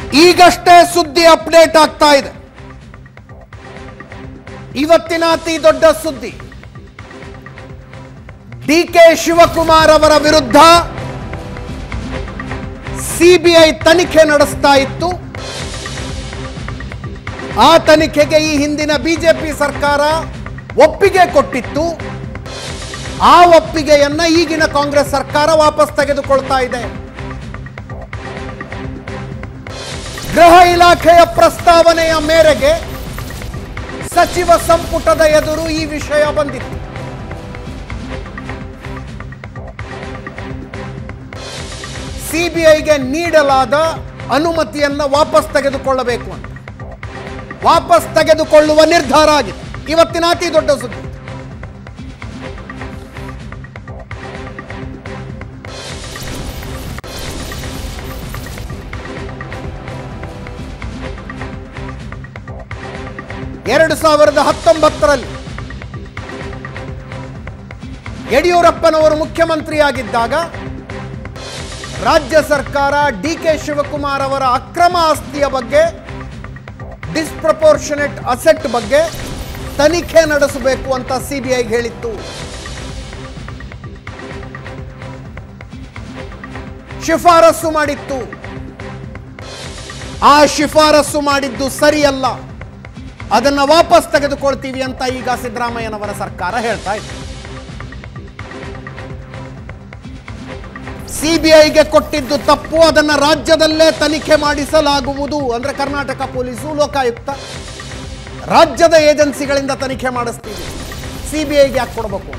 ಈಗಷ್ಟೇ ಸುದ್ದಿ ಅಪ್ಡೇಟ್ ಆಗ್ತಾ ಇದೆ ಇವತ್ತಿನ ಅತಿ ದೊಡ್ಡ ಸುದ್ದಿ ಡಿ ಕೆ ಶಿವಕುಮಾರ್ ಅವರ ವಿರುದ್ಧ ಸಿಬಿಐ ತನಿಖೆ ನಡೆಸ್ತಾ ಇತ್ತು ಆ ತನಿಖೆಗೆ ಈ ಹಿಂದಿನ ಬಿಜೆಪಿ ಸರ್ಕಾರ ಒಪ್ಪಿಗೆ ಕೊಟ್ಟಿತ್ತು ಆ ಒಪ್ಪಿಗೆಯನ್ನ ಈಗಿನ ಕಾಂಗ್ರೆಸ್ ಸರ್ಕಾರ ವಾಪಸ್ ತೆಗೆದುಕೊಳ್ತಾ ಇದೆ ಗೃಹ ಇಲಾಖೆಯ ಪ್ರಸ್ತಾವನೆಯ ಮೇರೆಗೆ ಸಚಿವ ಸಂಪುಟದ ಎದುರು ಈ ವಿಷಯ ಬಂದಿತ್ತು ಸಿಬಿಐಗೆ ನೀಡಲಾದ ಅನುಮತಿಯನ್ನ ವಾಪಸ್ ತೆಗೆದುಕೊಳ್ಳಬೇಕು ಅಂತ ವಾಪಸ್ ತೆಗೆದುಕೊಳ್ಳುವ ನಿರ್ಧಾರ ಆಗಿದೆ ಇವತ್ತಿನ ಅತಿ ದೊಡ್ಡ ಸುದ್ದಿ ಎರಡು ಸಾವಿರದ ಹತ್ತೊಂಬತ್ತರಲ್ಲಿ ಯಡಿಯೂರಪ್ಪನವರು ಮುಖ್ಯಮಂತ್ರಿಯಾಗಿದ್ದಾಗ ರಾಜ್ಯ ಸರ್ಕಾರ ಡಿ ಕೆ ಶಿವಕುಮಾರ್ ಅವರ ಅಕ್ರಮ ಆಸ್ತಿಯ ಬಗ್ಗೆ ಡಿಸ್ಪ್ರಪೋರ್ಷನೆಟ್ ಅಸೆಟ್ ಬಗ್ಗೆ ತನಿಖೆ ನಡೆಸಬೇಕು ಅಂತ ಸಿಬಿಐಗೆ ಹೇಳಿತ್ತು ಶಿಫಾರಸು ಮಾಡಿತ್ತು ಆ ಶಿಫಾರಸು ಮಾಡಿದ್ದು ಸರಿಯಲ್ಲ ಅದನ್ನ ವಾಪಸ್ ತೆಗೆದುಕೊಳ್ತೀವಿ ಅಂತ ಈಗ ಸಿದ್ದರಾಮಯ್ಯನವರ ಸರ್ಕಾರ ಹೇಳ್ತಾ ಇದೆ ಸಿಬಿಐಗೆ ಕೊಟ್ಟಿದ್ದು ತಪ್ಪು ಅದನ್ನ ರಾಜ್ಯದಲ್ಲೇ ತನಿಖೆ ಮಾಡಿಸಲಾಗುವುದು ಅಂದ್ರೆ ಕರ್ನಾಟಕ ಪೊಲೀಸು ಲೋಕಾಯುಕ್ತ ರಾಜ್ಯದ ಏಜೆನ್ಸಿಗಳಿಂದ ತನಿಖೆ ಮಾಡಿಸ್ತೀವಿ ಸಿಬಿಐಗೆ ಯಾಕೆ ಕೊಡಬೇಕು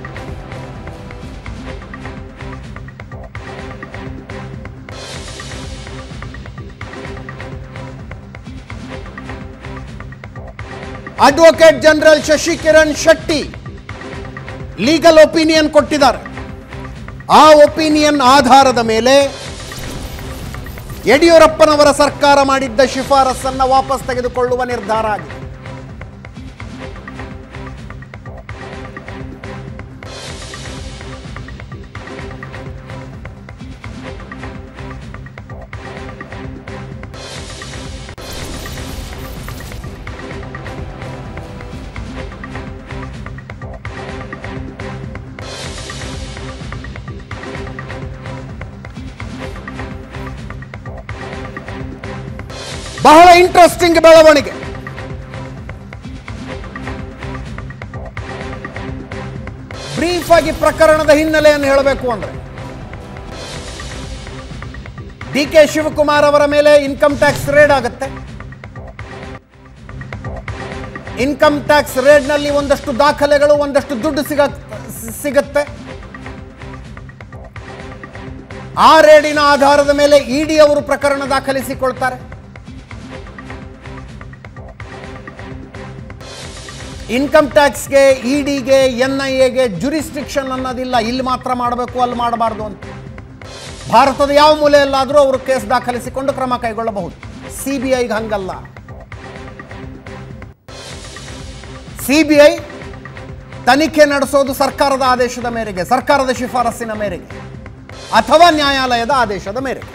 advocate general Shashikiran Shetty legal opinion ಕೊಟ್ಟಿದ್ದಾರೆ ಆ ಒಪಿನಿಯನ್ ಆಧಾರದ ಮೇಲೆ ಯಡಿಯೂರಪ್ಪನವರ ಸರ್ಕಾರ ಮಾಡಿದ್ದ ಶಿಫಾರಸನ್ನ ವಾಪಸ್ ತೆಗೆದುಕೊಳ್ಳುವ ನಿರ್ಧಾರ ಆಗಿದೆ ಬಹಳ ಇಂಟ್ರೆಸ್ಟಿಂಗ್ ಬೆಳವಣಿಗೆ ಬ್ರೀಫ್ ಆಗಿ ಪ್ರಕರಣದ ಹಿನ್ನೆಲೆಯನ್ನು ಹೇಳಬೇಕು ಅಂದ್ರೆ ಡಿ ಕೆ ಶಿವಕುಮಾರ್ ಅವರ ಮೇಲೆ ಇನ್ಕಮ್ ಟ್ಯಾಕ್ಸ್ ರೇಡ್ ಆಗುತ್ತೆ ಇನ್ಕಮ್ ಟ್ಯಾಕ್ಸ್ ರೇಡ್ನಲ್ಲಿ ಒಂದಷ್ಟು ದಾಖಲೆಗಳು ಒಂದಷ್ಟು ದುಡ್ಡು ಸಿಗ ಸಿಗತ್ತೆ ಆ ರೇಡಿನ ಆಧಾರದ ಮೇಲೆ ಇಡಿ ಅವರು ಪ್ರಕರಣ ದಾಖಲಿಸಿಕೊಳ್ತಾರೆ ಇನ್ಕಮ್ ಟ್ಯಾಕ್ಸ್ಗೆ ಇಡಿಗೆ ಎನ್ ಐ ಎಗೆ ಜುರಿಸ್ಟಿಕ್ಷನ್ ಅನ್ನೋದಿಲ್ಲ ಇಲ್ಲಿ ಮಾತ್ರ ಮಾಡಬೇಕು ಅಲ್ಲಿ ಮಾಡಬಾರ್ದು ಅಂತ ಭಾರತದ ಯಾವ ಮೂಲೆಯಲ್ಲಾದರೂ ಅವರು ಕೇಸ್ ದಾಖಲಿಸಿಕೊಂಡು ಕ್ರಮ ಕೈಗೊಳ್ಳಬಹುದು ಸಿ ಬಿ ಐಗೆ ಹಂಗಲ್ಲ ಸಿ ಬಿ ಐ ತನಿಖೆ ನಡೆಸೋದು ಸರ್ಕಾರದ ಆದೇಶದ ಮೇರೆಗೆ ಸರ್ಕಾರದ ಶಿಫಾರಸ್ಸಿನ ಮೇರೆಗೆ ಅಥವಾ ನ್ಯಾಯಾಲಯದ ಆದೇಶದ ಮೇರೆಗೆ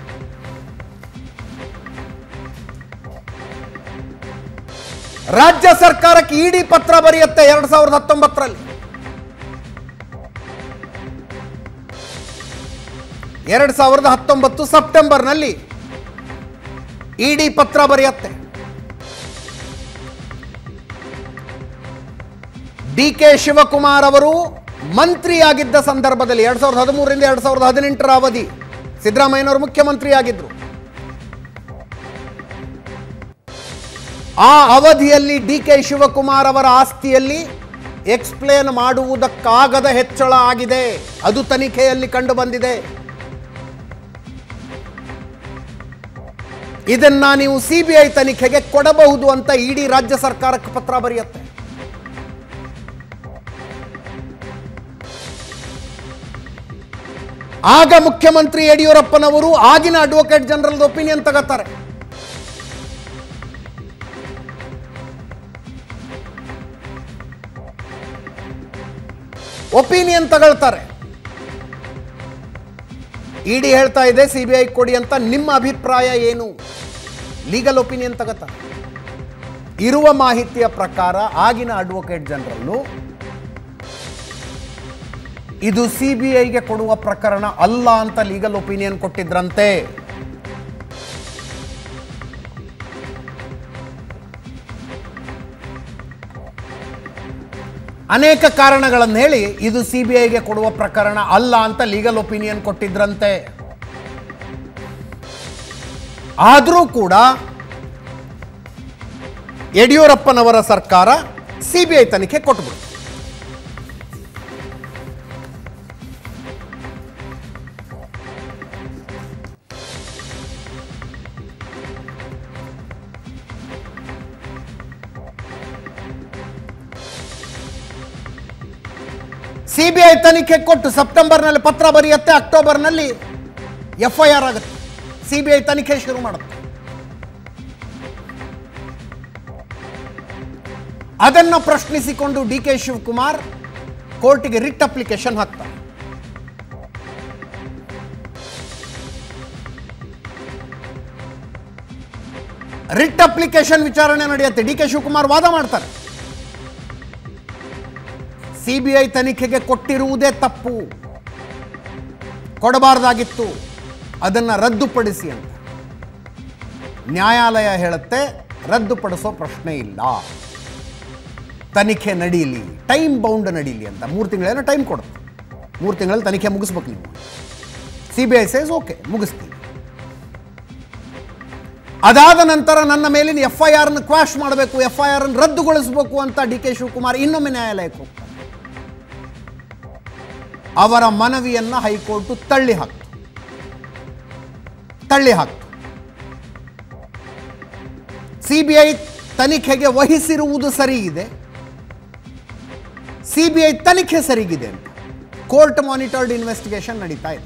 ರಾಜ್ಯ ಸರ್ಕಾರಕ್ಕೆ ಇಡಿ ಪತ್ರ ಬರೆಯುತ್ತೆ ಎರಡ್ ಸಾವಿರದ ಹತ್ತೊಂಬತ್ತರಲ್ಲಿ ಎರಡ್ ಸಾವಿರದ ಹತ್ತೊಂಬತ್ತು ಸೆಪ್ಟೆಂಬರ್ನಲ್ಲಿ ಇಡಿ ಪತ್ರ ಬರೆಯುತ್ತೆ ಡಿ ಕೆ ಶಿವಕುಮಾರ್ ಅವರು ಮಂತ್ರಿಯಾಗಿದ್ದ ಸಂದರ್ಭದಲ್ಲಿ ಎರಡ್ ಸಾವಿರದ ಹದಿಮೂರರಿಂದ ಎರಡ್ ಸಾವಿರದ ಹದಿನೆಂಟರ ಅವಧಿ ಸಿದ್ದರಾಮಯ್ಯನವರು ಮುಖ್ಯಮಂತ್ರಿಯಾಗಿದ್ದರು ಆ ಅವಧಿಯಲ್ಲಿ ಡಿ ಕೆ ಶಿವಕುಮಾರ್ ಅವರ ಆಸ್ತಿಯಲ್ಲಿ ಎಕ್ಸ್ಪ್ಲೇನ್ ಮಾಡುವುದಕ್ಕಾಗದ ಹೆಚ್ಚಳ ಆಗಿದೆ ಅದು ತನಿಖೆಯಲ್ಲಿ ಕಂಡು ಬಂದಿದೆ ಇದನ್ನ ನೀವು ಸಿಬಿಐ ತನಿಖೆಗೆ ಕೊಡಬಹುದು ಅಂತ ಇಡೀ ರಾಜ್ಯ ಸರ್ಕಾರಕ್ಕೆ ಪತ್ರ ಬರೆಯುತ್ತೆ ಆಗ ಮುಖ್ಯಮಂತ್ರಿ ಯಡಿಯೂರಪ್ಪನವರು ಆಗಿನ ಅಡ್ವೊಕೇಟ್ ಜನರಲ್ ಒಪಿನಿಯನ್ ತಗೋತಾರೆ ಒಪಿನಿಯನ್ ತಗೊಳ್ತಾರೆ ಇಡಿ ಹೇಳ್ತಾ ಇದೆ ಸಿಬಿಐ ಕೊಡಿ ಅಂತ ನಿಮ್ಮ ಅಭಿಪ್ರಾಯ ಏನು ಲೀಗಲ್ ಒಪಿನಿಯನ್ ತಗತ್ತ ಇರುವ ಮಾಹಿತಿಯ ಪ್ರಕಾರ ಆಗಿನ ಅಡ್ವೊಕೇಟ್ ಜನರಲ್ಲು ಇದು ಸಿ ಬಿ ಐಗೆ ಕೊಡುವ ಪ್ರಕರಣ ಅಲ್ಲ ಅಂತ ಲೀಗಲ್ ಒಪಿನಿಯನ್ ಕೊಟ್ಟಿದ್ರಂತೆ ಅನೇಕ ಕಾರಣಗಳನ್ನು ಹೇಳಿ ಇದು ಸಿ ಬಿ ಐಗೆ ಕೊಡುವ ಪ್ರಕರಣ ಅಲ್ಲ ಅಂತ ಲೀಗಲ್ ಒಪಿನಿಯನ್ ಕೊಟ್ಟಿದ್ರಂತೆ ಆದರೂ ಕೂಡ ಯಡಿಯೂರಪ್ಪನವರ ಸರ್ಕಾರ ಸಿ ಬಿ ಐ ತನಿಖೆ ಕೊಟ್ಬಿಡು ಸಿ ಬಿ ಐ ತನಿಖೆ ಕೊಟ್ಟು ಸೆಪ್ಟೆಂಬರ್ನಲ್ಲಿ ಪತ್ರ ಬರೆಯುತ್ತೆ ಅಕ್ಟೋಬರ್ನಲ್ಲಿ ಎಫ್ ಐ ಆರ್ ಆಗುತ್ತೆ ಸಿ ಬಿ ಐ ತನಿಖೆ ಶುರು ಮಾಡುತ್ತೆ ಅದನ್ನು ಪ್ರಶ್ನಿಸಿಕೊಂಡು ಡಿ ಕೆ ಶಿವಕುಮಾರ್ ಕೋರ್ಟಿಗೆ ರಿಟ್ ಅಪ್ಲಿಕೇಶನ್ ಹಾಕ್ತಾರೆ ರಿಟ್ ಅಪ್ಲಿಕೇಶನ್ ವಿಚಾರಣೆ ನಡೆಯುತ್ತೆ ಡಿ ಕೆ ಶಿವಕುಮಾರ್ ವಾದ ಮಾಡ್ತಾರೆ ಸಿಬಿಐ ತನಿಖೆಗೆ ಕೊಟ್ಟಿರುವುದೇ ತಪ್ಪು ಕೊಡಬಾರ್ದಾಗಿತ್ತು ಅದನ್ನು ರದ್ದುಪಡಿಸಿ ಅಂತ ನ್ಯಾಯಾಲಯ ಹೇಳುತ್ತೆ ರದ್ದುಪಡಿಸೋ ಪ್ರಶ್ನೆ ಇಲ್ಲ ತನಿಖೆ ನಡೀಲಿ ಟೈಮ್ ಬೌಂಡ್ ನಡೀಲಿ ಅಂತ ಮೂರು ತಿಂಗಳೇನೋ ಟೈಮ್ ಕೊಡುತ್ತೆ ಮೂರು ತಿಂಗಳಲ್ಲಿ ತನಿಖೆ ಮುಗಿಸ್ಬೇಕು ನೀವು C B I says okay ಮುಗಿಸ್ತೀವಿ ಅದಾದ ನಂತರ ನನ್ನ ಮೇಲಿನ ಎಫ್ ಐ ಆರ್ನ ಕ್ವಾಶ್ ಮಾಡಬೇಕು ಎಫ್ ಐ ಆರ್ ರದ್ದುಗೊಳಿಸಬೇಕು ಅಂತ ಡಿ ಕೆ ಶಿವಕುಮಾರ್ ಇನ್ನೊಮ್ಮೆ ನ್ಯಾಯಾಲಯಕ್ಕೆ ಹೋಗ್ತಾರೆ ಅವರ ಮನವಿಯನ್ನ ಹೈಕೋರ್ಟ್ ತಳ್ಳಿ ಹಾಕ್ತು ತಳ್ಳಿ ಹಾಕ್ತು ಸಿಬಿಐ ತನಿಖೆಗೆ ವಹಿಸಿರುವುದು ಸರಿ ಇದೆ ಸಿಬಿಐ ತನಿಖೆ ಸರಿಗಿದೆ ಅಂತ ಕೋರ್ಟ್ ಮಾನಿಟರ್ಡ್ ಇನ್ವೆಸ್ಟಿಗೇಷನ್ ನಡೀತಾ ಇದೆ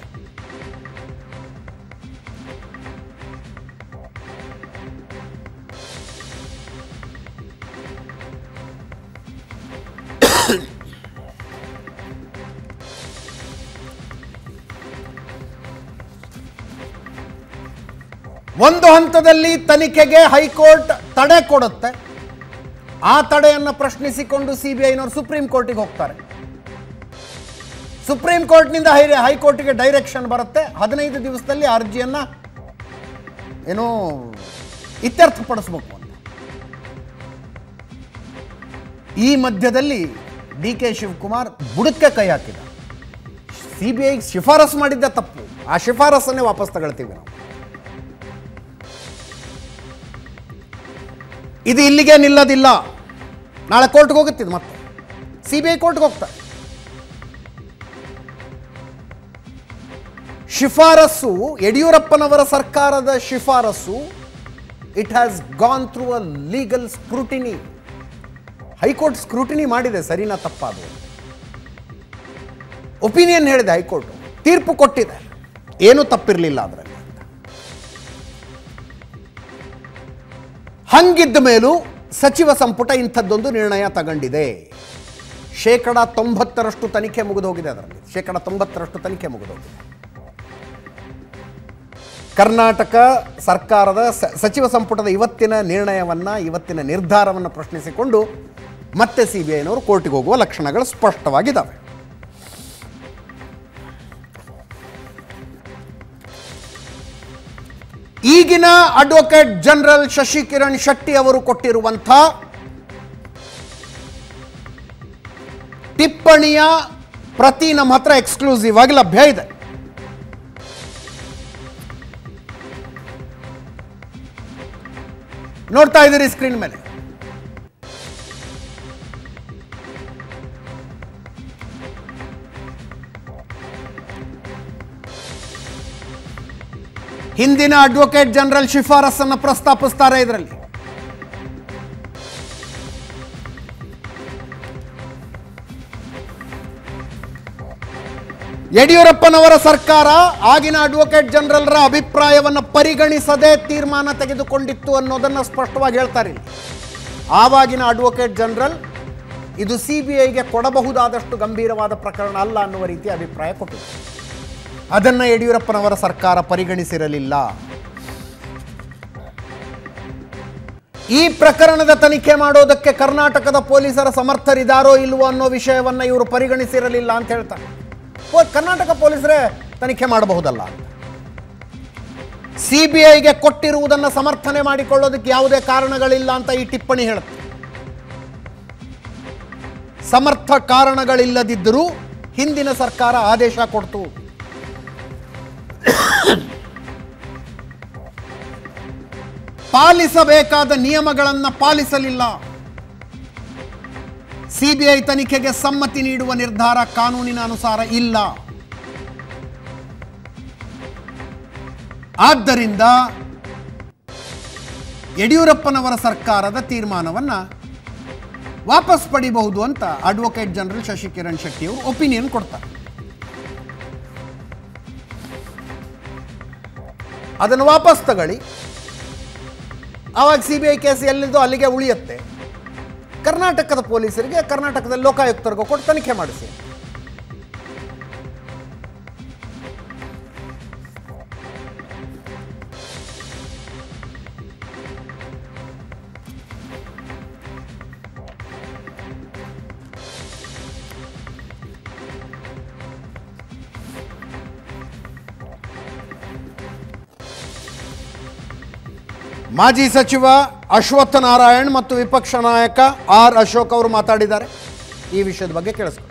ಒಂದು ಹಂತದಲ್ಲಿ ತನಿಖೆಗೆ ಹೈಕೋರ್ಟ್ ತಡೆ ಕೊಡುತ್ತೆ ಆ ತಡೆಯನ್ನು ಪ್ರಶ್ನಿಸಿಕೊಂಡು ಸಿಬಿಐನವರು ಸುಪ್ರೀಂ ಕೋರ್ಟಿಗೆ ಹೋಗ್ತಾರೆ ಸುಪ್ರೀಂ ಕೋರ್ಟ್ನಿಂದ ಹೈ ಹೈಕೋರ್ಟ್ಗೆ ಡೈರೆಕ್ಷನ್ ಬರುತ್ತೆ ಹದಿನೈದು ದಿವಸದಲ್ಲಿ ಅರ್ಜಿಯನ್ನ ಏನೋ ಇತ್ಯರ್ಥಪಡಿಸ್ಬೇಕು ಅಂತ ಈ ಮಧ್ಯದಲ್ಲಿ ಡಿ ಕೆ ಶಿವಕುಮಾರ್ ಬುಡಕ್ಕೆ ಕೈ ಹಾಕಿದ ಸಿ ಬಿ ಐ ಶಿಫಾರಸು ಮಾಡಿದ್ದ ತಪ್ಪು ಆ ಶಿಫಾರಸನ್ನೇ ವಾಪಸ್ ತಗೊಳ್ತೀವಿ ನಾವು ಇದು ಇಲ್ಲಿಗೆ ನಿಲ್ಲೋದಿಲ್ಲ ನಾಳೆ ಕೋರ್ಟ್ಗೆ ಹೋಗುತ್ತಿದ್ದು ಮತ್ತೆ ಸಿ ಬಿ ಐ ಕೋರ್ಟ್ಗೆ ಹೋಗ್ತಾರೆ ಶಿಫಾರಸ್ಸು ಯಡಿಯೂರಪ್ಪನವರ ಸರ್ಕಾರದ ಶಿಫಾರಸ್ಸು it has gone through a legal scrutiny high court scrutiny ಮಾಡಿದೆ ಸರಿನಾ ತಪ್ಪಾದು ಒಪಿನಿಯನ್ ಹೇಳಿದೆ ಹೈಕೋರ್ಟ್ ತೀರ್ಪು ಕೊಟ್ಟಿದೆ ಏನೂ ತಪ್ಪಿರಲಿಲ್ಲ ಅದರಲ್ಲಿ ಹಂಗಿದ್ದ ಮೇಲೂ ಸಚಿವ ಸಂಪುಟ ಇಂಥದ್ದೊಂದು ನಿರ್ಣಯ ತಗೊಂಡಿದೆ ಶೇಕಡ ತೊಂಬತ್ತರಷ್ಟು ತನಿಖೆ ಮುಗಿದೋಗಿದೆ ಅದರಲ್ಲಿ ಶೇಕಡ ತೊಂಬತ್ತರಷ್ಟು ತನಿಖೆ ಮುಗಿದೋಗಿದೆ ಕರ್ನಾಟಕ ಸರ್ಕಾರದ ಸ- ಸಚಿವ ಸಂಪುಟದ ಇವತ್ತಿನ ನಿರ್ಣಯವನ್ನ ಇವತ್ತಿನ ನಿರ್ಧಾರವನ್ನು ಪ್ರಶ್ನಿಸಿಕೊಂಡು ಮತ್ತೆ ಸಿ ಬಿ ಐನವರು ಕೋರ್ಟಿಗೆ ಹೋಗುವ ಲಕ್ಷಣಗಳು ಸ್ಪಷ್ಟವಾಗಿದ್ದಾವೆ ಈಗಿನ ಅಡ್ವೊಕೇಟ್ ಜನರಲ್ ಶಶಿಕಿರಣ್ ಶೆಟ್ಟಿ ಅವರು ಕೊಟ್ಟಿರುವಂಥ ಟಿಪ್ಪಣಿಯ ಪ್ರತಿ ನಮ್ಮ ಹತ್ರ ಎಕ್ಸ್ಕ್ಲೂಸಿವ್ ಆಗಿ ಲಭ್ಯ ಇದೆ ನೋಡ್ತಾ ಇದ್ದೀರಿ ಸ್ಕ್ರೀನ್ ಮೇಲೆ ಹಿಂದಿನ ಅಡ್ವೊಕೇಟ್ ಜನರಲ್ ಶಿಫಾರಸನ್ನು ಪ್ರಸ್ತಾಪಿಸ್ತಾರೆ ಇದರಲ್ಲಿ ಯಡಿಯೂರಪ್ಪನವರ ಸರ್ಕಾರ ಆಗಿನ ಅಡ್ವೊಕೇಟ್ ಜನರಲ್ರ ಅಭಿಪ್ರಾಯವನ್ನು ಪರಿಗಣಿಸದೆ ತೀರ್ಮಾನ ತೆಗೆದುಕೊಂಡಿತ್ತು ಅನ್ನೋದನ್ನು ಸ್ಪಷ್ಟವಾಗಿ ಹೇಳ್ತಾರೆ ಇಲ್ಲಿ. ಆವಾಗಿನ ಅಡ್ವೊಕೇಟ್ ಜನರಲ್ ಇದು ಸಿ ಬಿ ಐಗೆ ಕೊಡಬಹುದಾದಷ್ಟು ಗಂಭೀರವಾದ ಪ್ರಕರಣ ಅಲ್ಲ ಅನ್ನುವ ರೀತಿ ಅಭಿಪ್ರಾಯ ಕೊಟ್ಟಿದೆ ಅದನ್ನು ಯಡಿಯೂರಪ್ಪನವರ ಸರ್ಕಾರ ಪರಿಗಣಿಸಿರಲಿಲ್ಲ ಈ ಪ್ರಕರಣದ ತನಿಖೆ ಮಾಡೋದಕ್ಕೆ ಕರ್ನಾಟಕದ ಪೊಲೀಸರ ಸಮರ್ಥರಿದ್ದಾರೋ ಇಲ್ವೋ ಅನ್ನೋ ವಿಷಯವನ್ನ ಇವರು ಪರಿಗಣಿಸಿರಲಿಲ್ಲ ಅಂತ ಹೇಳ್ತಾರೆ ಪೊ- ಕರ್ನಾಟಕ ಪೊಲೀಸರೇ ತನಿಖೆ ಮಾಡಬಹುದಲ್ಲ ಅಂತ ಸಿಬಿಐಗೆ ಕೊಟ್ಟಿರುವುದನ್ನು ಸಮರ್ಥನೆ ಮಾಡಿಕೊಳ್ಳೋದಕ್ಕೆ ಯಾವುದೇ ಕಾರಣಗಳಿಲ್ಲ ಅಂತ ಈ ಟಿಪ್ಪಣಿ ಹೇಳುತ್ತೆ ಸಮರ್ಥ ಕಾರಣಗಳಿಲ್ಲದಿದ್ದರೂ ಹಿಂದಿನ ಸರ್ಕಾರ ಆದೇಶ ಕೊಡ್ತು ಪಾಲಿಸಬೇಕಾದ ನಿಯಮಗಳನ್ನು ಪಾಲಿಸಲಿಲ್ಲ ಸಿಬಿಐ ತನಿಖೆಗೆ ಸಮ್ಮತಿ ನೀಡುವ ನಿರ್ಧಾರ ಕಾನೂನಿನ ಅನುಸಾರ ಇಲ್ಲ ಆದ್ದರಿಂದ ಯಡಿಯೂರಪ್ಪನವರ ಸರ್ಕಾರದ ತೀರ್ಮಾನವನ್ನ ವಾಪಸ್ ಪಡಿಬಹುದು ಅಂತ ಅಡ್ವೊಕೇಟ್ ಜನರಲ್ ಶಶಿಕಿರಣ್ ಶೆಟ್ಟಿ ಅವರು ಒಪಿನಿಯನ್ ಕೊಡ್ತಾರೆ ಅದನ್ನು ವಾಪಸ್ ತಗೊಳ್ಳಿ ಆವಾಗ ಸಿ ಬಿ ಐ ಕೇಸ್ ಎಲ್ಲಿದ್ದು ಅಲ್ಲಿಗೆ ಉಳಿಯುತ್ತೆ ಕರ್ನಾಟಕದ ಪೊಲೀಸರಿಗೆ ಕರ್ನಾಟಕದ ಲೋಕಾಯುಕ್ತರಿಗೂ ಕೊಟ್ಟು ತನಿಖೆ ಮಾಡಿಸಿ ಮಾಜಿ ಸಚಿವ ಅಶ್ವತ್ಥ ನಾರಾಯಣ್ ಮತ್ತು ವಿಪಕ್ಷ ನಾಯಕ ಆರ್ ಅಶೋಕ್ ಅವರು ಮಾತಾಡಿದ್ದಾರೆ ಈ ವಿಷಯದ ಬಗ್ಗೆ ಕೇಳಿಸ್ಕೊಳ್ಳಿ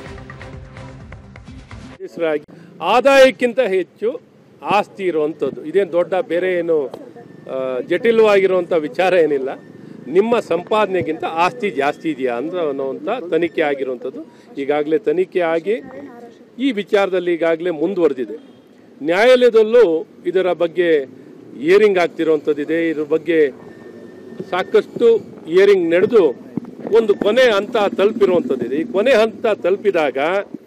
ಹೆಸರಾಗಿ ಆದಾಯಕ್ಕಿಂತ ಹೆಚ್ಚು ಆಸ್ತಿ ಇರುವಂಥದ್ದು ಇದೇನು ದೊಡ್ಡ ಬೇರೆ ಏನು ಆ, ಜಟಿಲವಾಗಿರುವಂಥ ವಿಚಾರ ಏನಿಲ್ಲ ನಿಮ್ಮ ಸಂಪಾದನೆಗಿಂತ ಆಸ್ತಿ ಜಾಸ್ತಿ ಇದೆಯಾ ಅಂದ್ರೆ ಅನ್ನೋವಂಥ ತನಿಖೆ ಆಗಿರುವಂಥದ್ದು ಈಗಾಗಲೇ ತನಿಖೆ ಆಗಿ ಈ ವಿಚಾರದಲ್ಲಿ ಈಗಾಗಲೇ ಮುಂದುವರೆದಿದೆ ನ್ಯಾಯಾಲಯದಲ್ಲೂ ಇದರ ಬಗ್ಗೆ ಹಿಯರಿಂಗ್ ಆಗ್ತಿರುವಂಥದ್ದಿದೆ ಇದ್ರ ಬಗ್ಗೆ ಸಾಕಷ್ಟು ಹಿಯರಿಂಗ್ ನಡೆದು ಒಂದು ಕೊನೆ ಹಂತ ತಲುಪಿರುವಂಥದ್ದಿದೆ ಈ ಕೊನೆ ಹಂತ ತಲುಪಿದಾಗ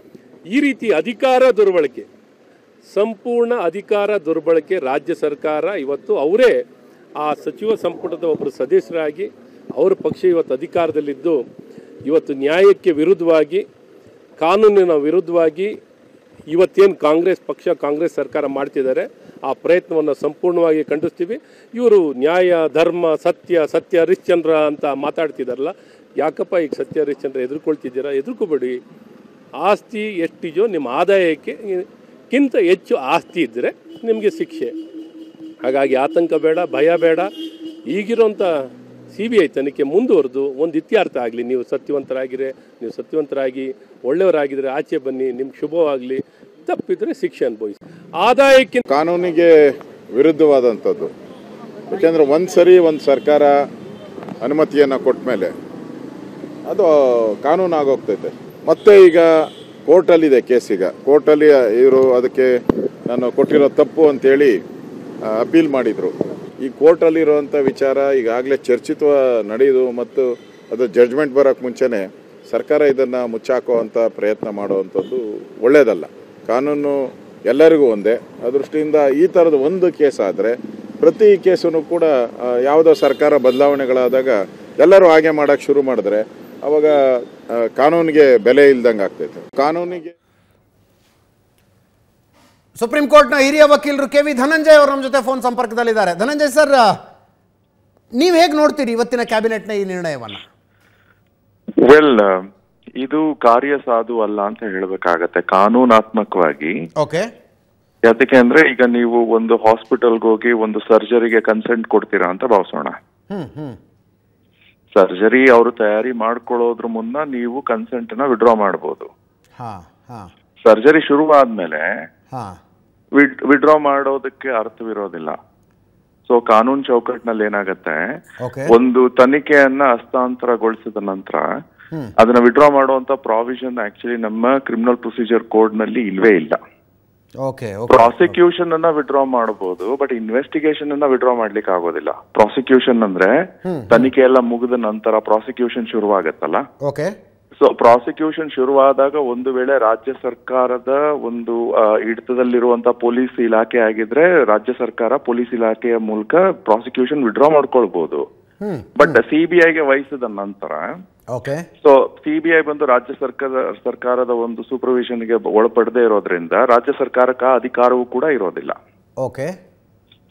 ಈ ರೀತಿ ಅಧಿಕಾರ ದುರ್ಬಳಕೆ ಸಂಪೂರ್ಣ ಅಧಿಕಾರ ದುರ್ಬಳಕೆ ರಾಜ್ಯ ಸರ್ಕಾರ ಇವತ್ತು ಅವರೇ ಆ ಸಚಿವ ಸಂಪುಟದ ಒಬ್ಬರು ಸದಸ್ಯರಾಗಿ ಅವರ ಪಕ್ಷ ಇವತ್ತು ಅಧಿಕಾರದಲ್ಲಿದ್ದು ಇವತ್ತು ನ್ಯಾಯಕ್ಕೆ ವಿರುದ್ಧವಾಗಿ ಕಾನೂನಿನ ವಿರುದ್ಧವಾಗಿ ಇವತ್ತೇನು ಕಾಂಗ್ರೆಸ್ ಪಕ್ಷ ಕಾಂಗ್ರೆಸ್ ಸರ್ಕಾರ ಮಾಡ್ತಿದ್ದಾರೆ ಆ ಪ್ರಯತ್ನವನ್ನು ಸಂಪೂರ್ಣವಾಗಿ ಖಂಡಿಸ್ತೀವಿ ಇವರು ನ್ಯಾಯ ಧರ್ಮ ಸತ್ಯ ಸತ್ಯ ಹರಿಶ್ಚಂದ್ರ ಅಂತ ಮಾತಾಡ್ತಿದಾರಲ್ಲ ಯಾಕಪ್ಪ ಈಗ ಸತ್ಯ ಹರಿಶ್ಚಂದ್ರ ಎದುರ್ಕೊಳ್ತಿದ್ದೀರಾ ಎದುರ್ಕೋಬೇಡಿ ಆಸ್ತಿ ಎಷ್ಟಿದೆಯೋ ನಿಮ್ಮ ಆದಾಯಕ್ಕೆ ಕಿಂತ ಹೆಚ್ಚು ಆಸ್ತಿ ಇದ್ದರೆ ನಿಮಗೆ ಶಿಕ್ಷೆ ಹಾಗಾಗಿ ಆತಂಕ ಬೇಡ ಭಯ ಬೇಡ ಈಗಿರೋಂಥ ಸಿ ಬಿ ಐ ತನಿಖೆ ಮುಂದುವರೆದು ಒಂದು ಇತ್ಯರ್ಥ ಆಗಲಿ ನೀವು ಸತ್ಯವಂತರಾಗಿರೆ ನೀವು ಸತ್ಯವಂತರಾಗಿ ಒಳ್ಳೆಯವರಾಗಿದ್ದರೆ ಆಚೆ ಬನ್ನಿ ನಿಮ್ಗೆ ಶುಭವಾಗಲಿ ತಪ್ಪಿದ್ರೆ ಶಿಕ್ಷೆ ಅನುಭವಿಸಿ ಆದಾಯಕ್ಕಿಂತ ಕಾನೂನಿಗೆ ವಿರುದ್ಧವಾದಂಥದ್ದು ಯಾಕೆಂದರೆ ಒಂದು ಸರಿ ಒಂದು ಸರ್ಕಾರ ಅನುಮತಿಯನ್ನು ಕೊಟ್ಟ ಮೇಲೆ ಅದು ಕಾನೂನು ಆಗೋಗ್ತೈತೆ ಮತ್ತೆ ಈಗ ಕೋರ್ಟಲ್ಲಿದೆ ಕೇಸ್ ಈಗ ಕೋರ್ಟಲ್ಲಿ ಇವರು ಅದಕ್ಕೆ ನಾನು ಕೊಟ್ಟಿರೋ ತಪ್ಪು ಅಂತೇಳಿ ಅಪೀಲ್ ಮಾಡಿದರು ಈ ಕೋರ್ಟಲ್ಲಿರುವಂಥ ವಿಚಾರ ಈಗಾಗಲೇ ಚರ್ಚಿತ್ವ ನಡೆಯುದು ಮತ್ತು ಅದು ಜಡ್ಜ್ಮೆಂಟ್ ಬರೋಕ್ಕೆ ಮುಂಚೆನೇ ಸರ್ಕಾರ ಇದನ್ನು ಮುಚ್ಚಾಕುವಂಥ ಪ್ರಯತ್ನ ಮಾಡುವಂಥದ್ದು ಒಳ್ಳೆಯದಲ್ಲ ಕಾನೂನು ಎಲ್ಲರಿಗೂ ಒಂದೇ ಆ ದೃಷ್ಟಿಯಿಂದ ಈ ಥರದ ಒಂದು ಕೇಸ್ ಆದರೆ ಪ್ರತಿ ಕೇಸನ್ನು ಕೂಡ ಆ, ಯಾವುದೋ ಸರ್ಕಾರ ಬದಲಾವಣೆಗಳಾದಾಗ ಎಲ್ಲರೂ ಹಾಗೆ ಮಾಡೋಕ್ಕೆ ಶುರು ಮಾಡಿದ್ರೆ ಅವಾಗ ಆ, ಕಾನೂನಿಗೆ ಬೆಲೆ ಇಲ್ದಂಗೆ ಆಗ್ತೈತೆ ಕಾನೂನಿಗೆ ಸುಪ್ರೀಂ ಕೋರ್ಟ್ನ ಹಿರಿಯ ವಕೀಲರು ಕೆ ವಿ ಧನಂಜಯ್ ಅವರು ನಮ್ಮ ಜೊತೆ ಫೋನ್ ಸಂಪರ್ಕದಲ್ಲಿದ್ದಾರೆ ಧನಂಜಯ್ ಸರ್ ನೀವು ಹೇಗೆ ನೋಡ್ತೀರಿ ಇವತ್ತಿನ ಕ್ಯಾಬಿನೆಟ್ನ ಈ ನಿರ್ಣಯವನ್ನು ವೆಲ್ ಇದು ಕಾರ್ಯ ಸಾಧು ಅಲ್ಲ ಅಂತ ಹೇಳ್ಬೇಕಾಗತ್ತೆ ಕಾನೂನಾತ್ಮಕವಾಗಿ ಓಕೆ ಯಾತಕ್ಕೆ ಅಂದ್ರೆ ಈಗ ನೀವು ಒಂದು ಹಾಸ್ಪಿಟಲ್ಗೆ ಹೋಗಿ ಒಂದು ಸರ್ಜರಿಗೆ ಕನ್ಸೆಂಟ್ ಕೊಡ್ತೀರಾ ಅಂತ ಭಾವಿಸೋಣ ಹ್ಞೂ ಹ್ಞೂ ಸರ್ಜರಿ ಅವರು ತಯಾರಿ ಮಾಡ್ಕೊಳ್ಳೋದ್ರ ಮುನ್ನ ನೀವು ಕನ್ಸೆಂಟ್ ನ ವಿಡ್ರಾ ಮಾಡಬಹುದು ಹಾಂ ಹಾಂ ಸರ್ಜರಿ ಶುರು ಆದ್ಮೇಲೆ ಹಾಂ ವಿಡ್ರಾ ಮಾಡೋದಕ್ಕೆ ಅರ್ಥವಿರೋದಿಲ್ಲ ಸೊ ಕಾನೂನು ಚೌಕಟ್ಟಿನಲ್ಲಿ ಏನಾಗತ್ತೆ ಓಕೆ ಒಂದು ತನಿಖೆಯನ್ನ ಹಸ್ತಾಂತರಗೊಳಿಸಿದ ನಂತರ ಹ್ಮ್. ಅದನ್ನ ವಿಡ್ರಾ ಮಾಡುವಂತ ಪ್ರಾವಿಷನ್ ಆಕ್ಚುಲಿ ನಮ್ಮ ಕ್ರಿಮಿನಲ್ ಪ್ರೊಸೀಜರ್ ಕೋಡ್ ನಲ್ಲಿ ಇಲ್ವೇ ಇಲ್ಲ ಓಕೆ ಓಕೆ ಪ್ರಾಸಿಕ್ಯೂಷನ್ ಅನ್ನ ವಿಡ್ರಾ ಮಾಡಬಹುದು ಬಟ್ ಇನ್ವೆಸ್ಟಿಗೇಷನ್ ಅನ್ನ ವಿಡ್ರಾ ಮಾಡ್ಲಿಕ್ಕೆ ಆಗೋದಿಲ್ಲ ಪ್ರಾಸಿಕ್ಯೂಷನ್ ಅಂದ್ರೆ ತನಿಖೆ ಎಲ್ಲ ಮುಗಿದ ನಂತರ ಪ್ರಾಸಿಕ್ಯೂಷನ್ ಶುರುವಾಗತ್ತಲ್ಲ ಓಕೆ ಸೊ ಪ್ರಾಸಿಕ್ಯೂಷನ್ ಶುರುವಾದಾಗ ಒಂದು ವೇಳೆ ರಾಜ್ಯ ಸರ್ಕಾರದ ಒಂದು ಆ, ಹಿಡಿತದಲ್ಲಿರುವಂತ ಪೊಲೀಸ್ ಇಲಾಖೆ ಆಗಿದ್ರೆ ರಾಜ್ಯ ಸರ್ಕಾರ ಪೊಲೀಸ್ ಇಲಾಖೆಯ ಮೂಲಕ ಪ್ರಾಸಿಕ್ಯೂಷನ್ ವಿಡ್ರಾ ಮಾಡ್ಕೊಳ್ಬಹುದು ಹ್ಞೂ ಬಟ್ ಸಿಬಿಐಗೆ ವಹಿಸಿದ ನಂತರ ಓಕೆ ಸೊ ಸಿಬಿಐ ಬಂದು ರಾಜ್ಯ ಸರ್ಕಾರ ಸರ್ಕಾರದ ಒಂದು ಸೂಪರ್ವಿಷನ್ಗೆ ಒಳಪಡದೇ ಇರೋದ್ರಿಂದ ರಾಜ್ಯ ಸರ್ಕಾರಕ್ಕೆ ಆ ಅಧಿಕಾರವೂ ಕೂಡ ಇರೋದಿಲ್ಲ ಓಕೆ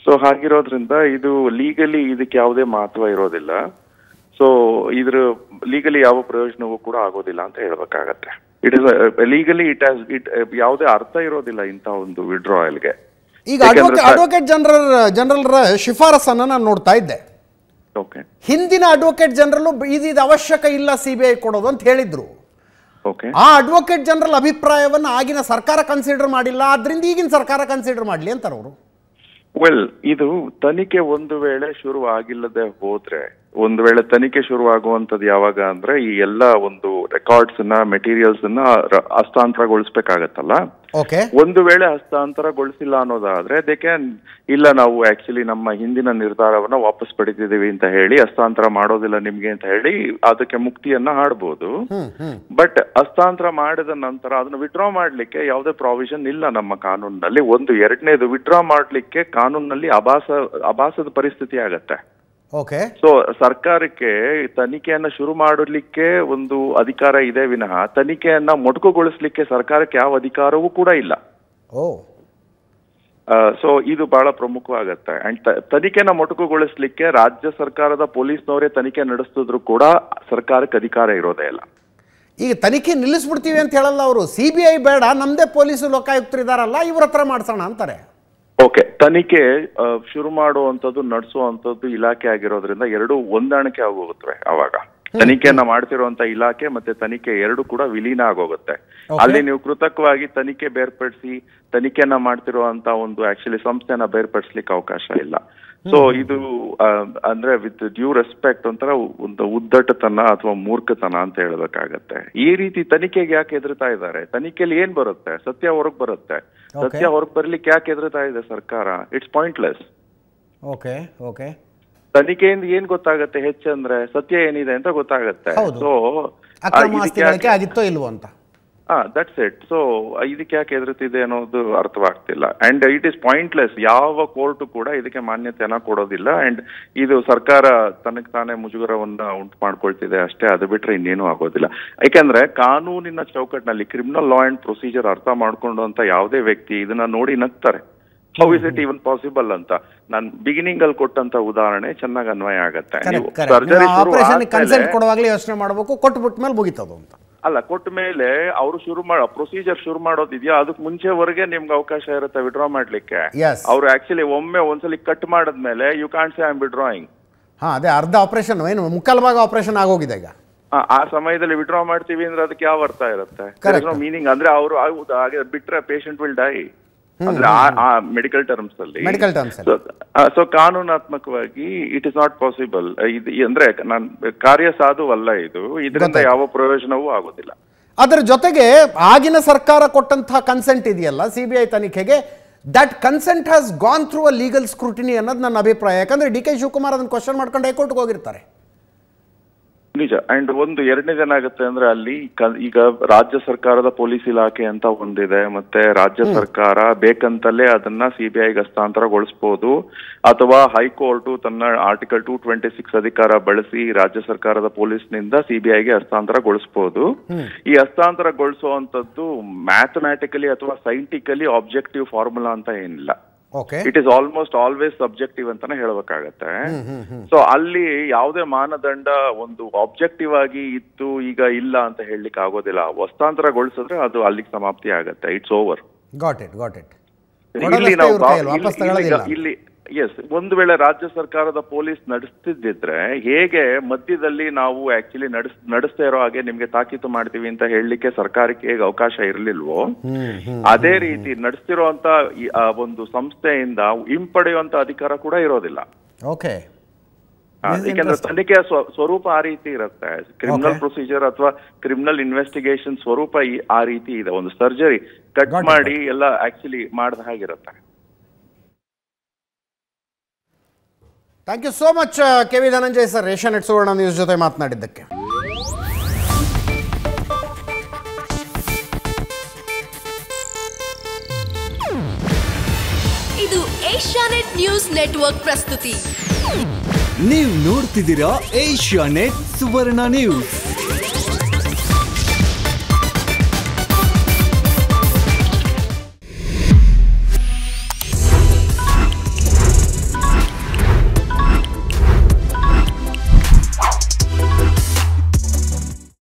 ಸೊ ಹಾಗಿರೋದ್ರಿಂದ ಇದು ಲೀಗಲಿ ಇದಕ್ಕೆ ಯಾವುದೇ ಮಹತ್ವ ಇರೋದಿಲ್ಲ ಸೊ ಇದ್ರ ಲೀಗಲಿ ಯಾವ ಪ್ರಯೋಜನವೂ ಕೂಡ ಆಗೋದಿಲ್ಲ ಅಂತ ಹೇಳ್ಬೇಕಾಗತ್ತೆ it is legally it has it ಯಾವುದೇ ಅರ್ಥ ಇರೋದಿಲ್ಲ ಇಂಥ ಒಂದು ವಿಡ್ರಾಯಲ್ಗೆ ಈಗ ಅಡ್ವೊಕೇಟ್ ಅಡ್ವೊಕೇಟ್ ಜನರಲ್ ಜನರಲ್ರ ಶಿಫಾರಸನ್ನು ನಾನು ನೋಡ್ತಾ ಇದ್ದೆ ಓಕೆ ಹಿಂದಿನ ಅಡ್ವೊಕೇಟ್ ಜನರಲ್ ಇದು ಅವಶ್ಯಕ ಇಲ್ಲ ಸಿ ಬಿ ಐ ಕೊಡೋದು ಅಂತ ಹೇಳಿದ್ರು ಓಕೆ ಆ ಅಡ್ವೊಕೇಟ್ ಜನರಲ್ ಅಭಿಪ್ರಾಯವನ್ನು ಆಗಿನ ಸರ್ಕಾರ ಕನ್ಸಿಡರ್ ಮಾಡಿಲ್ಲ ಆದ್ರಿಂದ ಈಗಿನ ಸರ್ಕಾರ ಕನ್ಸಿಡರ್ ಮಾಡಲಿ ಅಂತಾರೆ ಅವರು ವೆಲ್ ಇದು ತನಿಖೆ ಒಂದು ವೇಳೆ ಶುರು ಆಗಿಲ್ಲದೆ ಹೋದ್ರೆ ಒಂದು ವೇಳೆ ತನಿಖೆ ಶುರು ಆಗುವಂತದ್ದು ಯಾವಾಗ ಅಂದ್ರೆ ಈ ಎಲ್ಲ ಒಂದು ರೆಕಾರ್ಡ್ಸ್ ನ ಮೆಟೀರಿಯಲ್ಸ್ ನ ರ- ಹಸ್ತಾಂತರಗೊಳಿಸ್ಬೇಕಾಗತ್ತಲ್ಲ ಓಕೆ ಒಂದು ವೇಳೆ ಹಸ್ತಾಂತರಗೊಳಿಸಿಲ್ಲ ಅನ್ನೋದಾದ್ರೆ ದೇ ಕ್ಯಾನ್ ಇಲ್ಲ ನಾವು ಆಕ್ಚುಲಿ ನಮ್ಮ ಹಿಂದಿನ ನಿರ್ಧಾರವನ್ನ ವಾಪಸ್ ಪಡಿತಿದೀವಿ ಅಂತ ಹೇಳಿ ಹಸ್ತಾಂತರ ಮಾಡೋದಿಲ್ಲ ನಿಮ್ಗೆ ಅಂತ ಹೇಳಿ ಅದಕ್ಕೆ ಮುಕ್ತಿಯನ್ನ ಹಾಡ್ಬೋದು ಬಟ್ ಹಸ್ತಾಂತರ ಮಾಡಿದ ನಂತರ ಅದನ್ನ ವಿಡ್ರಾ ಮಾಡ್ಲಿಕ್ಕೆ ಯಾವುದೇ ಪ್ರಾವಿಷನ್ ಇಲ್ಲ ನಮ್ಮ ಕಾನೂನಿನಲ್ಲಿ ಒಂದು ಎರಡನೇದು ವಿಡ್ರಾ ಮಾಡ್ಲಿಕ್ಕೆ ಕಾನೂನಿನಲ್ಲಿ ಅಭಾಸ ಅಭಾಸದ ಪರಿಸ್ಥಿತಿ ಆಗತ್ತೆ ಓಕೆ ಸೊ ಸರ್ಕಾರಕ್ಕೆ ತನಿಖೆಯನ್ನ ಶುರು ಮಾಡಲಿಕ್ಕೆ ಒಂದು ಅಧಿಕಾರ ಇದೆ ವಿನಃ ತನಿಖೆಯನ್ನ ಮೊಟಕುಗೊಳಿಸ್ಲಿಕ್ಕೆ ಸರ್ಕಾರಕ್ಕೆ ಯಾವ ಅಧಿಕಾರವೂ ಕೂಡ ಇಲ್ಲ ಓ ಸೊ ಇದು ಬಹಳ ಪ್ರಮುಖವಾಗತ್ತೆ ಅಂಡ್ ತನಿಖೆನ ಮೊಟಕುಗೊಳಿಸ್ಲಿಕ್ಕೆ ರಾಜ್ಯ ಸರ್ಕಾರದ ಪೊಲೀಸ್ನವರೇ ತನಿಖೆ ನಡೆಸ್ತಿದ್ರು ಕೂಡ ಸರ್ಕಾರಕ್ಕೆ ಅಧಿಕಾರ ಇರೋದೇ ಇಲ್ಲ ಈಗ ತನಿಖೆ ನಿಲ್ಲಿಸ್ಬಿಡ್ತೀವಿ ಅಂತ ಹೇಳಲ್ಲ ಅವರು ಸಿ ಬಿ ಐ ಬೇಡ ನಮ್ಮದೇ ಪೊಲೀಸು ಲೋಕಾಯುಕ್ತರಿದಾರಲ್ಲ ಇವ್ರ ಹತ್ರ ಮಾಡ್ಸೋಣ ಅಂತಾರೆ ಓಕೆ ತನಿಖೆ ಆ, ಶುರು ಮಾಡುವಂತದ್ದು ನಡೆಸುವಂತದ್ದು ಇಲಾಖೆ ಆಗಿರೋದ್ರಿಂದ ಎರಡು ಹೊಂದಾಣಿಕೆ ಆಗೋಗುತ್ತವೆ ಅವಾಗ ತನಿಖೆಯನ್ನ ಮಾಡ್ತಿರುವಂತ ಇಲಾಖೆ ಮತ್ತೆ ತನಿಖೆ ಎರಡು ಕೂಡ ವಿಲೀನ ಆಗೋಗುತ್ತೆ ಅಲ್ಲಿ ನೀವು ಕೃತಕವಾಗಿ ತನಿಖೆ ಬೇರ್ಪಡಿಸಿ ತನಿಖೆಯನ್ನ ಮಾಡ್ತಿರುವಂತ ಒಂದು ಆಕ್ಚುಲಿ ಸಂಸ್ಥೆನ ಬೇರ್ಪಡಿಸ್ಲಿಕ್ಕೆ ಅವಕಾಶ ಇಲ್ಲ ಸೊ ಇದು ಆ, ಅಂದ್ರೆ ವಿತ್ ಡ್ಯೂ ರೆಸ್ಪೆಕ್ಟ್ ಒಂಥರ ಒಂದು ಉದ್ದಟತನ ಅಥವಾ ಮೂರ್ಖತನ ಅಂತ ಹೇಳ್ಬೇಕಾಗತ್ತೆ ಈ ರೀತಿ ತನಿಖೆಗೆ ಯಾಕೆ ಎದುರ್ತಾ ಇದ್ದಾರೆ ತನಿಖೆಯಲ್ಲಿ ಏನ್ ಬರುತ್ತೆ ಸತ್ಯ ಹೊರಗ್ ಬರುತ್ತೆ ಸತ್ಯ ಹೊರಗ್ ಬರ್ಲಿಕ್ಕೆ ಯಾಕೆ ಎದುರ್ತಾ ಇದೆ ಸರ್ಕಾರ ಇಟ್ಸ್ ಪಾಯಿಂಟ್ಲೆಸ್ ಓಕೆ ಓಕೆ ತನಿಖೆಯಿಂದ ಏನ್ ಗೊತ್ತಾಗತ್ತೆ ಹೆಚ್ಚಂದ್ರೆ ಸತ್ಯ ಏನಿದೆ ಅಂತ ಗೊತ್ತಾಗತ್ತೆ ಹೌದು. ಸೊ ಅಕ್ರಮ ಆಸ್ತಿ ಗಳಿಕೆ ಆಗಿತ್ತೋ ಇಲ್ವೋ ಅಂತ ಹಾ ದಟ್ಸ್ ಇಟ್ ಸೊ ಇದಕ್ಕೆ ಯಾಕೆ ಎದುರುತ್ತಿದೆ ಅನ್ನೋದು ಅರ್ಥವಾಗ್ತಿಲ್ಲ ಅಂಡ್ ಇಟ್ ಇಸ್ ಪಾಯಿಂಟ್ಲೆಸ್ ಯಾವ ಕೋರ್ಟ್ ಕೂಡ ಇದಕ್ಕೆ ಮಾನ್ಯತೆಯನ್ನ ಕೊಡೋದಿಲ್ಲ ಅಂಡ್ ಇದು ಸರ್ಕಾರ ತನಗೆ ತಾನೇ ಮುಜುಗರವನ್ನ ಉಂಟು ಮಾಡ್ಕೊಳ್ತಿದೆ ಅಷ್ಟೇ ಅದು ಬಿಟ್ರೆ ಇನ್ನೇನು ಆಗೋದಿಲ್ಲ ಯಾಕಂದ್ರೆ ಕಾನೂನಿನ ಚೌಕಟ್ಟಿನಲ್ಲಿ ಕ್ರಿಮಿನಲ್ ಲಾ ಅಂಡ್ ಪ್ರೊಸೀಜರ್ ಅರ್ಥ ಮಾಡ್ಕೊಂಡು ಅಂತ ಯಾವುದೇ ವ್ಯಕ್ತಿ ಇದನ್ನ ನೋಡಿ ನಗ್ತಾರೆ how is it even possible ಅಂತ ನಾನು ಬಿಗಿನಿಂಗ್ ಅಲ್ಲಿ ಕೊಟ್ಟಂತ ಉದಾಹರಣೆ ಚೆನ್ನಾಗಿ ಅನ್ವಯ ಆಗತ್ತೆ ನೀವು ಕರೆಕ್ಟ್ ಸರ್ಜರಿ ಕರೆಕ್ಟ್ ಶುರು ಆಪರೇಷನ್ ಆದ್ಮೇಲೆ- ಕನ್ಸೆಂಟ್ ಕೊಡುವಾಗಲೇ ಯೋಚನೆ ಮಾಡಬೇಕು ಕೊಟ್ಬಿಟ್ಟ ಮೇಲೆ ಮುಗಿತದು ಅಂತ ಅಲ್ಲ ಕೊಟ್ಟ ಮೇಲೆ ಅವರು ಶುರು ಮಾಡೋ ಪ್ರೊಸೀಜರ್ ಶುರು ಮಾಡೋದಿದೆಯಾ ಅದಕ್ಕೆ ಮುಂಚೆವರೆಗೆ ನಿಮ್ಗೆ ಅವಕಾಶ ಇರುತ್ತೆ ವಿಡ್ರಾ ಮಾಡ್ಲಿಕ್ಕೆ Yes. ಅವ್ರು ಆಕ್ಚುಲಿ ಒಮ್ಮೆ ಒಂದ್ಸಲಿ ಕಟ್ ಮಾಡಿದ್ಮೇಲೆ you can't say I'm withdrawing ಹಾಂ ಅದೇ ಅರ್ಧ ಆಪರೇಷನ್ ಏನು ಮುಕ್ಕಾಲು ಭಾಗ ಆಪರೇಷನ್ ಆಗೋಗಿದೆ ಈಗ ಆ ಸಮಯದಲ್ಲಿ ವಿಡ್ರಾ ಮಾಡ್ತೀವಿ ಅಂದ್ರೆ ಅದಕ್ಕೆ ಯಾವ ಅರ್ಥ ಇರುತ್ತೆ Correct. ಮೀನಿಂಗ್ ಅಂದ್ರೆ ಅವರು ಹಾಗೆ ಬಿಟ್ರೆ ಪೇಷಂಟ್ ವಿಲ್ ಡೈ ಅಂದ್ರೆ ಆ ಮೆಡಿಕಲ್ ಟರ್ಮ್ಸ್ ಅಲ್ಲಿ Medical terms ಅಲ್ಲಿ. ಸೊ ಕಾನೂನಾತ್ಮಕವಾಗಿ ಇಟ್ ಇಸ್ ನಾಟ್ ಪಾಸಿಬಲ್ ಇದು ಅಂದ್ರೆ ನಾನ್ ಕಾರ್ಯ ಸಾಧುವಲ್ಲ ಇದು ಇದರಿಂದ ಗೊತ್ತಾಯ್ತು. ಯಾವ ಪ್ರಯೋಜನವೂ ಆಗೋದಿಲ್ಲ ಅದರ ಜೊತೆಗೆ ಆಗಿನ ಸರ್ಕಾರ ಕೊಟ್ಟಂತಹ ಕನ್ಸೆಂಟ್ ಇದೆಯಲ್ಲ ಸಿ ಬಿ ಐ ತನಿಖೆಗೆ that consent has gone through a legal scrutiny ಅನ್ನೋದು ನನ್ನ ಅಭಿಪ್ರಾಯ ಯಾಕಂದ್ರೆ ಡಿ ಕೆ ಶಿವಕುಮಾರ್ ಅದನ್ನು ಕ್ವಶನ್ ಮಾಡ್ಕೊಂಡು ಹೈಕೋರ್ಟ್ಗೆ ಹೋಗಿರ್ತಾರೆ ನಿಜ ಅಂಡ್ ಒಂದು ಎರಡನೇದು ಏನಾಗುತ್ತೆ ಅಂದ್ರೆ ಅಲ್ಲಿ ಕ- ಈಗ ರಾಜ್ಯ ಸರ್ಕಾರದ ಪೊಲೀಸ್ ಇಲಾಖೆ ಅಂತ ಒಂದಿದೆ ಮತ್ತೆ ರಾಜ್ಯ ಸರ್ಕಾರ ಬೇಕಂತಲೇ ಅದನ್ನ ಸಿಬಿಐಗೆ ಹಸ್ತಾಂತರಗೊಳಿಸಬಹುದು ಅಥವಾ ಹೈಕೋರ್ಟ್ ತನ್ನ ಆರ್ಟಿಕಲ್ ಟೂ ಟ್ವೆಂಟಿ ಸಿಕ್ಸ್ ಅಧಿಕಾರ ಬಳಸಿ ರಾಜ್ಯ ಸರ್ಕಾರದ ಪೊಲೀಸ್ನಿಂದ ಸಿಬಿಐಗೆ ಹಸ್ತಾಂತರಗೊಳಿಸಬಹುದು ಈ ಹಸ್ತಾಂತರಗೊಳಿಸುವಂತದ್ದು ಮ್ಯಾಥಮ್ಯಾಟಿಕಲಿ ಅಥವಾ ಸೈಂಟಿಕಲಿ ಆಬ್ಜೆಕ್ಟಿವ್ ಫಾರ್ಮುಲಾ ಅಂತ ಏನಿಲ್ಲ okay it is almost always subjective ಅಂತಾನೆ ಹೇಳ್ಬೇಕಾಗತ್ತೆ ಸೊ ಅಲ್ಲಿ ಯಾವುದೇ ಮಾನದಂಡ ಒಂದು ಆಬ್ಜೆಕ್ಟಿವ್ ಆಗಿ ಇತ್ತು ಈಗ ಇಲ್ಲ ಅಂತ ಹೇಳಲಿಕ್ಕೆ ಆಗೋದಿಲ್ಲ ಹಸ್ತಾಂತರಗೊಳಿಸಿದ್ರೆ ಅದು ಅಲ್ಲಿಗೆ ಸಮಾಪ್ತಿ ಆಗತ್ತೆ it's over got it got it ಇಲ್ಲಿ ನಾವು ಇವ್ರ ಕೈಯಲ್ಲಿ, ವಾಪಸ್ ಇಲ್ಲಿ- ಇಲ್ಲಿ- ತಗೊಳ್ಳೋದಿಲ್ಲ. ಇಲ್ಲಿ ಎಸ್ ಒಂದು ವೇಳೆ ರಾಜ್ಯ ಸರ್ಕಾರದ ಪೊಲೀಸ್ ನಡೆಸ್ತಿದ್ದಿದ್ರೆ ಹೇಗೆ ಮಧ್ಯದಲ್ಲಿ ನಾವು ಆಕ್ಚುಲಿ ನಡೆಸ್ ನಡೆಸ್ತಾ ಇರೋ ಹಾಗೆ ನಿಮ್ಗೆ ತಾಕೀತು ಮಾಡ್ತೀವಿ ಅಂತ ಹೇಳಲಿಕ್ಕೆ ಸರ್ಕಾರಕ್ಕೆ ಹೇಗೆ ಅವಕಾಶ ಇರಲಿಲ್ವೋ ಅದೇ ರೀತಿ ನಡೆಸ್ತಿರುವಂತ ಈ, ಆ, ಒಂದು ಸಂಸ್ಥೆಯಿಂದ ಹಿಂಪಡೆಯುವಂತ ಅಧಿಕಾರ ಕೂಡ ಇರೋದಿಲ್ಲ ಓಕೆ ಆ, ಯಾಕಂದ್ರೆ ತನಿಖೆಯ ಸ್ವ- ಸ್ವರೂಪ ಆ ರೀತಿ ಇರುತ್ತೆ ಕ್ರಿಮಿನಲ್ Okay. ಪ್ರೊಸೀಜರ್ ಅಥವಾ ಕ್ರಿಮಿನಲ್ ಇನ್ವೆಸ್ಟಿಗೇಷನ್ ಸ್ವರೂಪ ಈ- ಆ ರೀತಿ ಇದೆ ಒಂದು ಸರ್ಜರಿ ಕಟ್ Got it, ಮಾಡಿ ಎಲ್ಲ ಆಕ್ಚುಲಿ ಮಾಡ್ದ ಹಾಗಿರುತ್ತೆ thank you so much K V Dhananjay sir ರೇಷನ್ ನೆಟ್ ಸುವರ್ಣ ನ್ಯೂಸ್ ಜೊತೆ ಮಾತನಾಡಿದ್ದಕ್ಕೆ ಇದು ಏಷ್ಯಾನೆಟ್ ನ್ಯೂಸ್ ನೆಟ್ವರ್ಕ್ ಪ್ರಸ್ತುತಿ ನೀವು ನೋಡ್ತಿದ್ದೀರಾ ಏಷ್ಯಾ ನೆಟ್ ಸುವರ್ಣ ನ್ಯೂಸ್